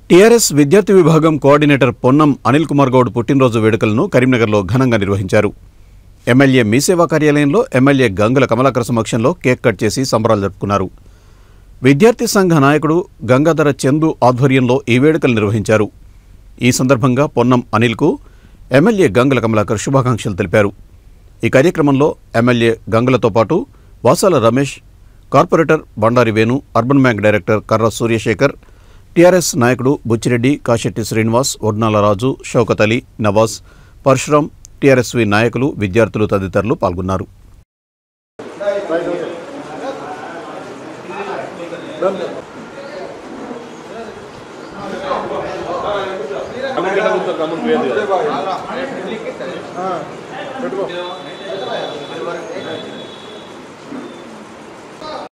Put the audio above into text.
TRS విద్యార్థి విభాగం coordinator Ponnam Anil Kumar Goud పుట్టినరోజు వేడుకలను కరీంనగర్లో ఘనంగా నిర్వహించారు ఎమ్మెల్యే మీసేవా కార్యాలయంలో ఎమ్మెల్యే గంగుల కమలాకర్ సమక్షంలో కేక్ కట్ చేసి సంబరాలు జరుపుకున్నారు విద్యార్థి సంఘ నాయకుడు గంగాధర చందు ఆధ్వర్యంలో ఈ వేడుకలు నిర్వహించారు ఈ సందర్భంగా పొన్నం అనిల్కు ఎమ్మెల్యే గంగుల కమలాకర్ శుభాకాంక్షలు తెలిపారు ఈ కార్యక్రమంలో ఎమ్మెల్యే గంగులతో పాటు Vasala Ramesh corporator Bandari Venu urban bank director Karra Suryasekhar TRS నాయకుడు బుచ్చిరెడ్డి కాశెట్టి శ్రీనివాస్ ఒడ్నాల రాజు షౌకత్ అలీ నవాజ్ పరశురాం టీఆర్ఎస్వి నాయకులు విద్యార్థులు తదితరులు పాల్గొన్నారు